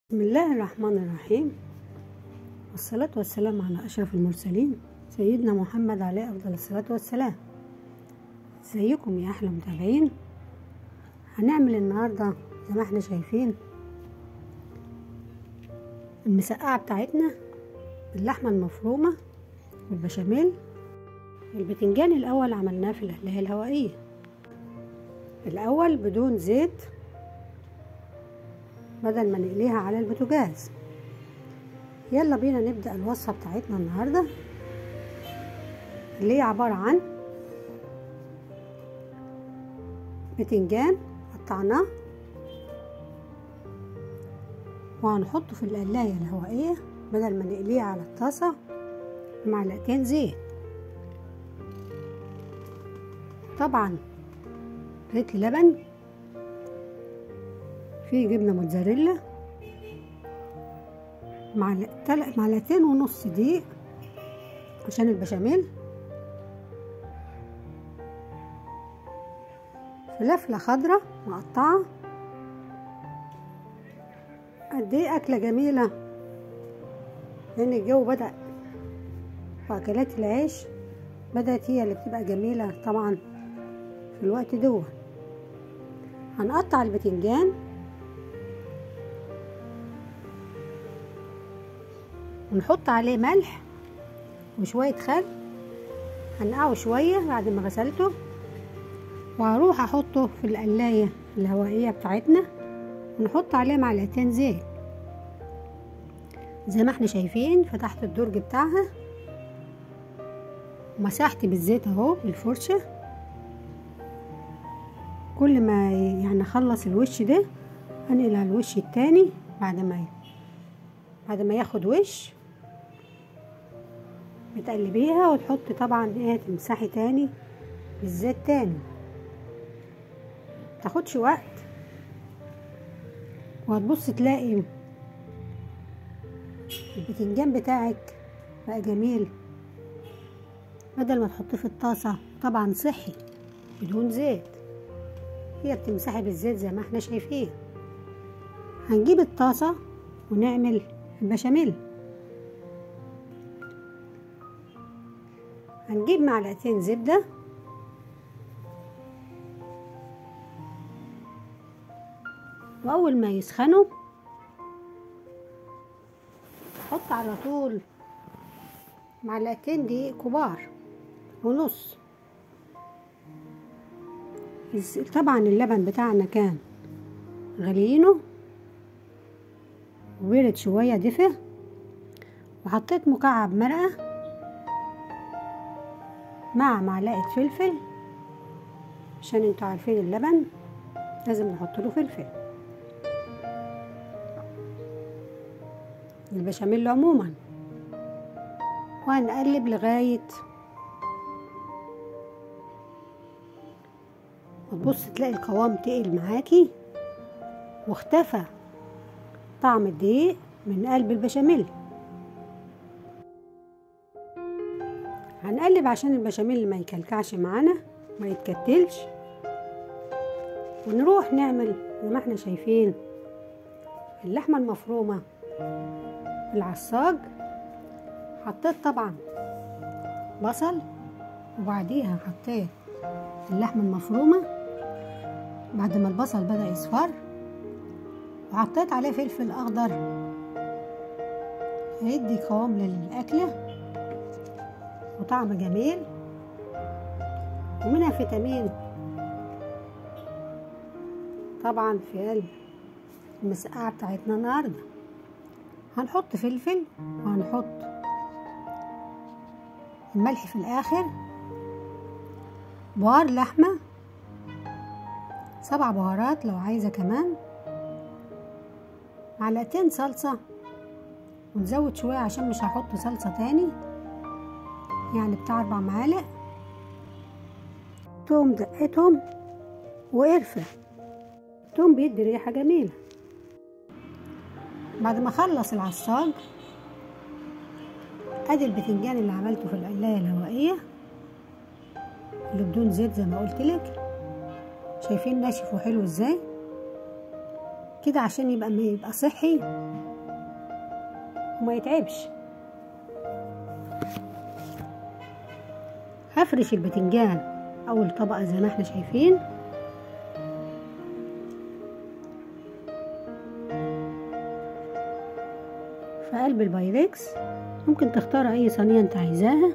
بسم الله الرحمن الرحيم والصلاة والسلام على أشرف المرسلين سيدنا محمد عليه أفضل الصلاة والسلام ازيكم يا أحلى متابعين هنعمل النهاردة زي ما احنا شايفين المسقعة بتاعتنا باللحمة المفرومة والبشاميل البتنجان الأول عملناه في القلاية الهوائية الأول بدون زيت بدل ما نقليها على البوتاجاز يلا بينا نبدأ الوصفة بتاعتنا النهاردة اللي هي عبارة عن بتنجان قطعناه وهنحطه في القلاية الهوائية بدل ما نقليه على الطاسة بمعلقتين زيت طبعا لتر لبن في جبنة موتزاريلا معلقتين ونص دقيق عشان البشاميل فلفلة خضرة مقطعة قد ايه أكلة جميلة لأن الجو بدأ وأكلات العيش بدأت هي اللي بتبقى جميلة طبعا في الوقت دوت هنقطع البتنجان ونحط عليه ملح وشوية خل هنقعه شوية بعد ما غسلته وهروح احطه في القلاية الهوائية بتاعتنا ونحط عليه معلقتين زيت زي ما احنا شايفين فتحت الدرج بتاعها ومسحت بالزيت اهو بالفرشة كل ما يعني اخلص الوش ده انقل على الوش التاني بعد ما بعد ما ياخد وش بتقلبيها وتحطي طبعا ايه تمسحي تاني بالزيت تاني متاخدش وقت وهتبص تلاقي البتنجان بتاعك بقى جميل بدل ما تحطيه في الطاسة طبعا صحي بدون زيت هي بتمسحي بالزيت زي ما احنا شايفين هنجيب الطاسة ونعمل البشاميل هنجيب معلقتين زبدة وأول ما يسخنوا حط على طول معلقتين دقيق كبار ونص طبعا اللبن بتاعنا كان غليينه وبرد شوية دفى وحطيت مكعب مرقة مع معلقة فلفل عشان انتوا عارفين اللبن لازم نحط له فلفل البشاميل عموما وهنقلب لغاية وتبص تلاقي القوام تقل معاكي واختفى طعم الدقيق من قلب البشاميل هنقلب عشان البشاميل ما يكلكعش معانا ما يتكتلش ونروح نعمل زي ما احنا شايفين اللحمة المفرومة العصاج حطيت طبعا بصل وبعديها حطيت اللحمة المفرومة بعد ما البصل بدأ يصفر وحطيت عليه فلفل اخضر هيدي قوام للاكله وطعم جميل ومنها فيتامين طبعا في قلب المسقعة بتاعتنا النهاردة هنحط فلفل وهنحط الملح في الاخر بهار لحمة سبع بهارات لو عايزة كمان معلقتين صلصة ونزود شوية عشان مش هحط صلصة تاني يعني بتاع أربع معالق توم دقتهم وقرفة التوم بيدي ريحة جميلة بعد ما اخلص العصاج ادي البتنجان اللي عملته في القلاية الهوائية اللي بدون زيت زي ما قلت لك شايفين ناشف وحلو ازاي كده عشان يبقى يبقى صحي وما يتعبش هفرش البتنجان اول طبقة زي ما احنا شايفين في قلب البايركس ممكن تختار اي صينية انت عايزاها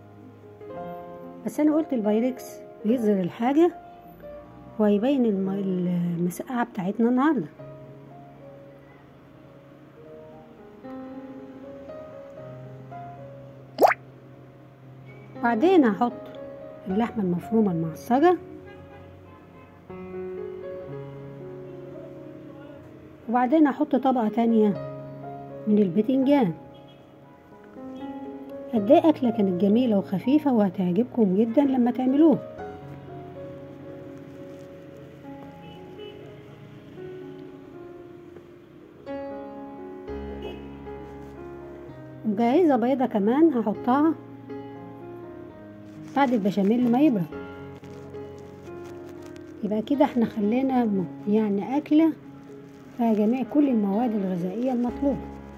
بس انا قلت البايركس بيظهر الحاجة وهيبين المسقعة بتاعتنا النهاردة بعدين هحط اللحمة المفرومة المعصجة وبعدين هحط طبقة تانية من البتنجان قد ايه أكلة كانت جميلة وخفيفة وهتعجبكم جدا لما تعملوها مجهزة بيضة كمان هحطها بعد البشاميل ما يبرد يبقى كده احنا خلينا يعني أكلة فيها جميع كل المواد الغذائية المطلوبة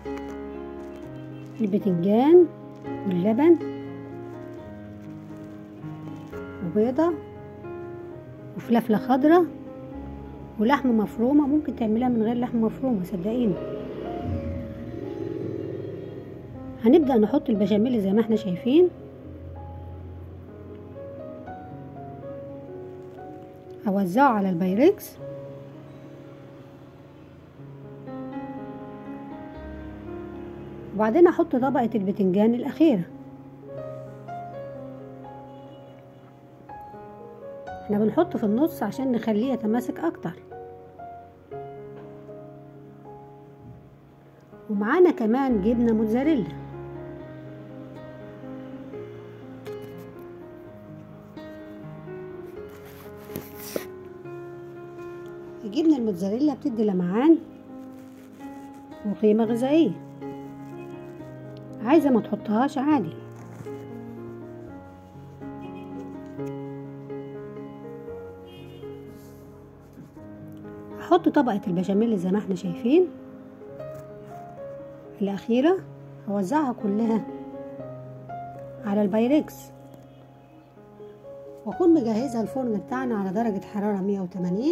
البتنجان واللبن وبيضة وفلفلة خضرة ولحمة مفرومة ممكن تعملها من غير لحمة مفرومة صدقيني هنبدأ نحط البشاميل زي ما احنا شايفين اوزعه على البايركس وبعدين احط طبقة البتنجان الاخيرة احنا بنحط في النص عشان نخليه يتماسك اكتر ومعانا كمان جبنة موتزاريلا الجبنة الموتزاريلا بتدي لمعان وقيمة غذائية عايزة ما تحطهاش عادي هحط طبقة البشاميل زي ما احنا شايفين الأخيرة هوزعها كلها على البايركس واكون مجهزة الفرن بتاعنا على درجة حرارة 180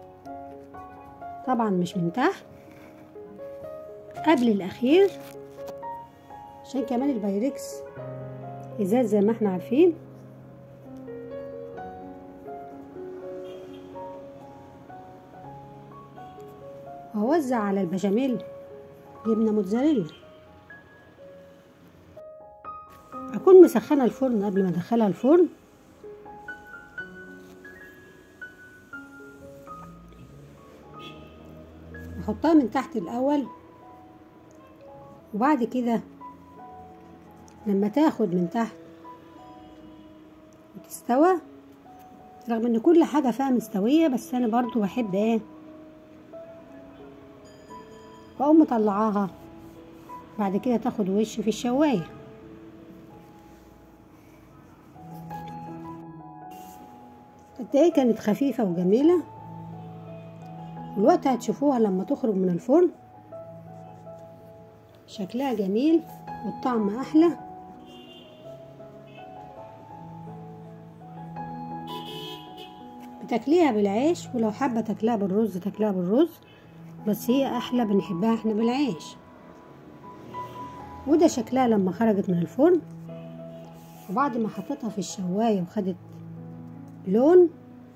طبعا مش من تحت قبل الاخير عشان كمان البايركس ازاز زي ما احنا عارفين وهوزع على البشاميل جبنه موتزاريلا اكون مسخنه الفرن قبل ما ادخلها الفرن احطها من تحت الاول وبعد كده لما تاخد من تحت وتستوى رغم ان كل حاجة فيها مستوية بس انا برضو بحب ايه بقوم مطلعاها بعد كده تاخد وش في الشواية قد ايه كانت خفيفة وجميلة والوقت هتشوفوها لما تخرج من الفرن شكلها جميل والطعم احلى بتاكليها بالعيش ولو حابه تاكلها بالرز تاكلها بالرز بس هي احلى بنحبها احنا بالعيش وده شكلها لما خرجت من الفرن وبعد ما حطيتها في الشوايه وخدت لون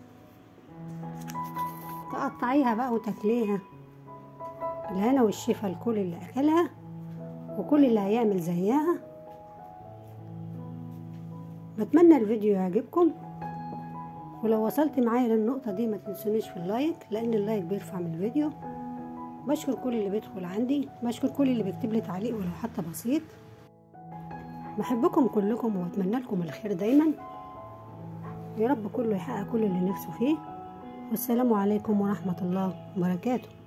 تقطعيها بقى وتاكليها الهنا والشفا لكل اللي اكلها وكل اللي هيعمل زيها بتمنى الفيديو يعجبكم ولو وصلت معايا للنقطة دي ما تنسونيش في اللايك لان اللايك بيرفع من الفيديو بشكر كل اللي بيدخل عندي بشكر كل اللي بيكتب لي تعليق ولو حتى بسيط بحبكم كلكم واتمنى لكم الخير دايما يا رب كله يحقق كل اللي نفسه فيه والسلام عليكم ورحمة الله وبركاته